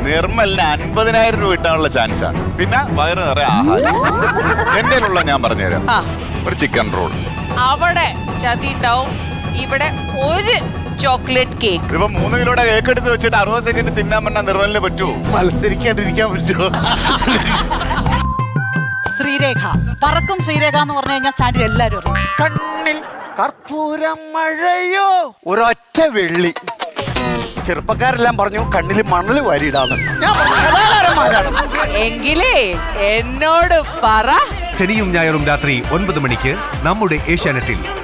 നിർമ്മലിന് അൻപതിനായിരം രൂപ കിട്ടാനുള്ള ചാൻസ് ആണ് പിന്നെ വയറ് നിറയെ ആഹാരം എന്റെ ഉള്ള ഞാൻ പറഞ്ഞുതരാം ആ. ഒരു ചിക്കൻ റോൾ അവിടെ ചതി ഉണ്ടാവും ഇവിടെ ഒരു ചോക്ലേറ്റ് കേക്ക് ഇതിപ്പോ മൂന്ന് കിലോയുടെ കേക്ക് എടുത്ത് വെച്ചിട്ട് അറുപത് സെക്കൻഡ് തിന്നാൻ പറഞ്ഞാൽ നിർമ്മലിന് പറ്റുമോ മത്സരിക്കാണ്ടിരിക്കാൻ പറ്റുമോ ശ്രീരേഖ പറക്കും ശ്രീരേഖ എന്ന് പറഞ്ഞു കഴിഞ്ഞാൽ സ്റ്റാൻഡിൽ എല്ലാവരും അറിയും. കണ്ണിൽ കർപ്പൂരം മഴയോ ഒരൊറ്റ വെള്ളി ചെറുപ്പക്കാരെല്ലാം പറഞ്ഞു കണ്ണിൽ മണൽ വാരിയിടാന്ന് ഞാൻ പറഞ്ഞു, കലാകാരന്മാരാണ് എങ്കിലേ എന്നോട് പറ ശനിയും ഞായറും രാത്രി ഒൻപത് മണിക്ക് നമ്മുടെ ഏഷ്യാനെറ്റിൽ